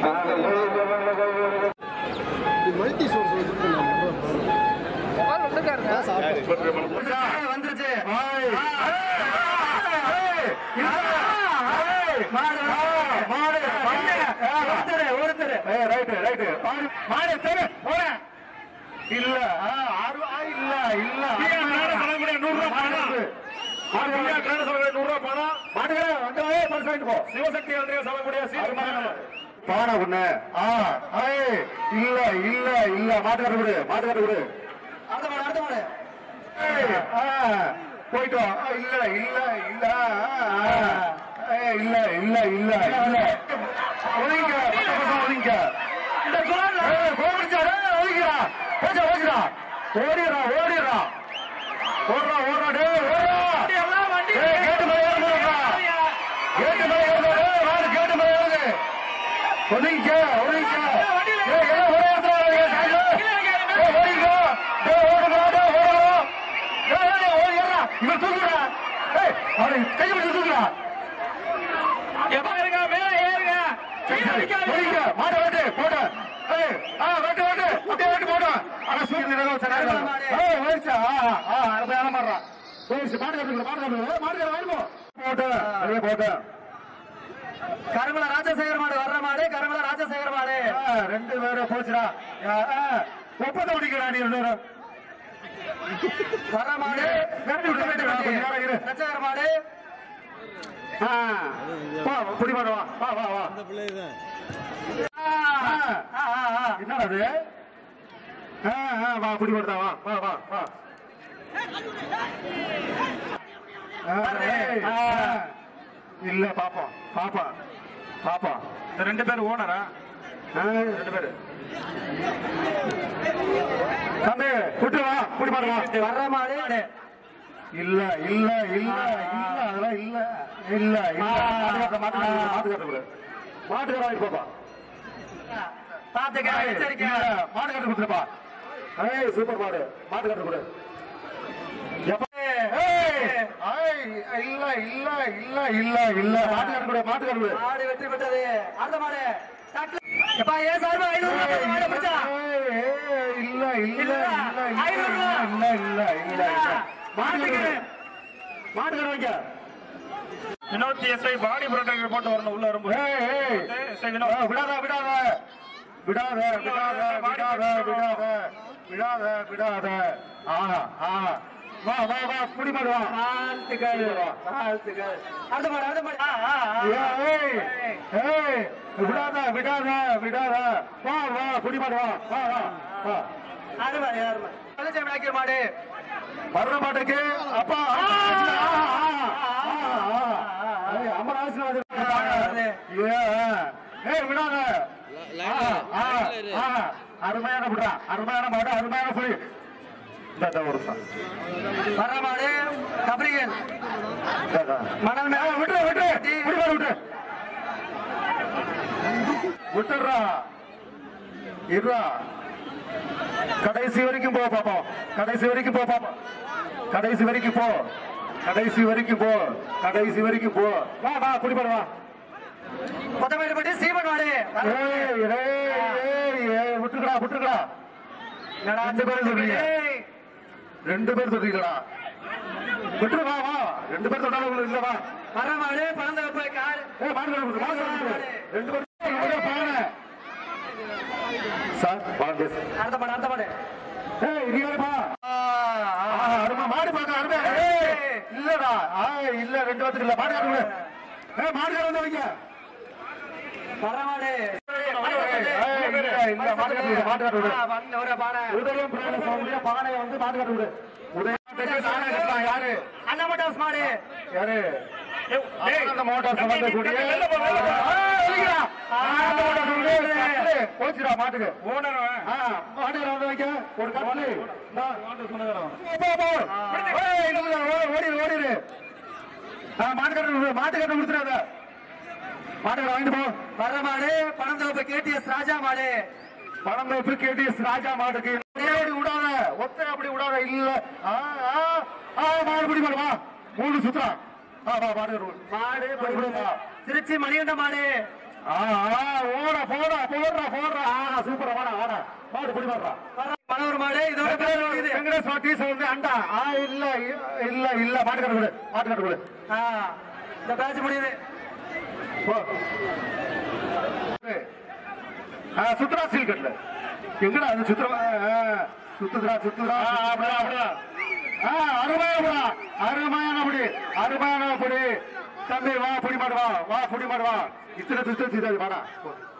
Multi source வந்துருச்சு இல்ல ஆ, ஆறு ஆ, இல்ல இல்ல சிவசக்தி பானை ஒண்ணு ஆ ஏய், இல்ல இல்ல இல்ல மாட்டுக்கார விடு மாட்டுக்கார விடு அடுத்த மாடு அடுத்த மாடு ஏய், ஆ, போயிட்டு வா ஆ, இல்ல இல்ல இல்ல ஆ, ஏய், இல்ல இல்ல இல்ல இல்ல ஒதுங்க பத்து பசங்க ஒதுங்க இந்த கோல் கோபிச்சாரு ஒதுங்கிறா போச்சா போச்சுடா ஓடிடுறா ஓடிடுறா ஓடுறா ஓடுறா டேய் ஓடுறா ஏய், கேட்டு மேல ஏறு போடுறா கேட்டு மேல ஏறு ஏய், வாடு கேட்டு மேல ஏறு ஒதுங்க ஒதுங்க ஏய், எல்லாம் ஒரே இடத்துல வாங்க, சாய்ந்து. ஏய், ஒதுங்க. ஏய், ஓடுங்கடா, டேய், ஓடுங்கடா. ஏய், ஏய், ஏய், ஓடிடுறா. இவன் தூக்குறா. ஏய், அவனை கையை பிடிச்சு தூக்குறா. சரி, சரி. ஒதுங்க. மாட்டை வெட்டு, போடு. ஏய், ஆ, வெட்டு, வெட்டு. அப்படியே வெட்டு, போடு. ஆனா, சூரியன் நிறம் சரி, ஏய், ஓடிச்சா. ஆ, ஆ, அருமையான மாடுறா. போயிடுச்சு. மாடு கட்டுங்க, மாடு கட்டுங்க. ஏய், மாடு கட்டு, வாங்கிப்போ. போட்டு, அப்படியே போட்டு. கருமல ராஜசேகர் மாடு வர்ற மாடு கருமல ராஜசேகர் மாடு ஆ, ரெண்டு பேரும் போச்சுடா ஆ, ஆ, ஒப்பந்த முடிக்கிறா நீ ரெண்டு பேரும் வர்ற மாடு விரட்டி விட்டு, விரட்டி விட்டு, கொஞ்ச நேரம் இரு. ரச்சகர் மாடு ஆ, வா, புடி மாடு வா வா வா வா அந்த பிள்ளை தான் ஆ, ஆ, ஆ, ஆ. என்னடா அது ஆ, ஆ, வா புடி மாடுதான் வா வா வா வா ஆ, ஏய், ஆ. இல்ல பாப்போம் பாப்போம் பாப்போம் ரெண்டு பேர் ஓனரா ஆ, ரெண்டு பேரு தம்பி விட்டு வா புடி மாடு வா வர்ற மாடு இல்ல இல்ல இல்ல இல்ல அதெல்லாம் இல்ல இல்ல இல்ல மாட்டுக்கார மாட்டுக்கார மாட்டுக்கார மாட்டுக்கார வாங்கி போப்பா பாத்துக்க எச்சரிக்கை மாட்டுக்கார கொடுத்துருப்பா ஏய் சூப்பர் மாடு மாட்டுக்கார கொடு எப்ப ஏய் ஏய், இல்ல இல்ல இல்ல இல்ல இல்ல மாட்டுக்கார கொடு மாட்டுக்கார கொடு மாடு வெற்றி பெற்றது அடுத்த மாடு டக்கு. எப்பா ஏன் சார்பா ஐநூறு ரூபாய் கொடுத்து மாடு பிடிச்சா ஏய், ஏய், இல்ல இல்ல இல்ல இல்ல ஐநூறு இல்ல ரூபா. இல்ல இல்ல இல்ல மாட்டுக்கார மாட்டுக்கார வைக்க வினோத் எஸ்ஐ பாடி ப்ரொடெக்டர் போட்டு வரணும் உள்ள வரும்போது ஏய், ஏய். எஸ்ஐ ஆ, வினோத் விடாத விடாத விடாத விடாத விடாத விடாத விடாத விடாத ஆ ஆ வா வா வா குடி மாடு வா வாழ்த்துக்கள் வாழ்த்துக்கள் அடுத்த மாடு அடுத்த மாடு ஆ, ஆ, ஆ. ஏய், ஏய் ஏய் விடாத விடாத விடாத வா வா குடி மாடு வா வா வா வா ஆறு மாடு ஆறு மாடு பழனிசாமி நாயக்கர் மாடு வர்ற மாட்டுக்கு அப்பா அமராசினாவது ஏய் விடாத ஆ, ஆ, ஆ, அருமையான புடா அருமையான மாடு அருமையான புலி இந்த இந்த ஒரு நிமிஷம். வர்ற மாடு கபரியன் இந்த, இந்த. மணல் மேல ஆ, விட்டு விட்டு விடு பாரு, விட்டு விட்டுடுறா இருடா கடைசி வரைக்கும் போ பாப்போம் கடைசி வரைக்கும் போ பாப்போம் கடைசி வரைக்கும் போ கடைசி வரைக்கும் போ கடைசி வரைக்கும் போ வா வா குடிப்பாடு வா கொத்தமேடுபட்டி சீமன் மாடு ஏய் ஏய் ஏய் ஏய் விட்டுக்கடா விட்டுக்கடா ரெண்டு பேரும் சொல்றீங்க ஏய், ரெண்டு பேர் சொல்றீங்களா விட்டு வா வா ரெண்டு பேர் சொன்னாலும் இல்ல வா வர்ற மாடு பணந்த போய் கால் ஏய் மாடு மாடு மாடு மாடு ரெண்டு பேரும் இவங்க பாருங்க சார் வாங்க அடுத்த மாடு அடுத்த மாடு ஏய் இது யாருப்பா அருமா மாடு பார்க்க அருமை ஏய், இல்லடா ஆ இல்ல ரெண்டு வருஷத்துக்கு இல்ல மாடு காட்டுங்க ஏய் மாடு காட்டு வந்து வைங்க வர்ற மாடு ஏய், இல்ல இல்ல மாடு காட்டு மாடு காட்டு ஆ, வந்து ஒரு பானை உதயம் பிராண சுவாமியா பானையை வந்து மாடு காட்டு விடு உதயம் நானே கட்டலாம் யாரு அன்னமட்டாஸ் மாடு யாரு அந்த மோட்டார் சம்பந்த கூடிய போச்சுடா மாட்டுக்கு ஓனர் ஆ, மாட்டுக்கு வந்து வைக்க ஒரு கட்டு போ, போ. ஏய், இல்ல, இல்ல, ஓடு, ஓடிரு ஓடிரு ஆ, மாட்டுக்கட்டு மாட்டுக்கட்டு கொடுத்துறாத மாட்டுக்கடை வாங்கிட்டு போ வர்ற மாடு பணம் தோப்பு கேடிஎஸ் ராஜா மாடு பணம் வைப்பு கேடிஎஸ் ராஜா மாட்டுக்கு அப்படி விடாத ஒத்தை அப்படி விடாத இல்ல ஆ, ஆ, ஆ, மாடு பிடி மாடு வா மூணு சுத்துறான் ஆ வா மாடு மாடு படி, படி, வா. திருச்சி மணிகண்ட மாடு ஆ, ஆ, ஓட போடா போடுறா போடுறா ஆஹா சூப்பரா வாடா வாடா மாடு குடி மாடுறா மனோர் மாடு இதோட பேர் முடியுது வெங்கடேஷ் டீஸ் வந்து அண்டா ஆ இல்ல இல்ல இல்ல மாட்டு கட்டு கொடு மாட்டு கட்டு கொடு ஆ, இந்த பேட்ச் முடியுது போ. ஆ, சுத்துறா சீல் கட்டல எங்கடா அது சுத்துறா ஆ, சுத்துதுடா சுத்துதுடா ஆ, அப்படிதான், அப்படிதான். ஆ, அருமையான புடா அருமையான புடி அருமையான புடி தம்பி வா புடி மாடு வா வா புடி மாடு வா இத்தனை சுத்து வாடா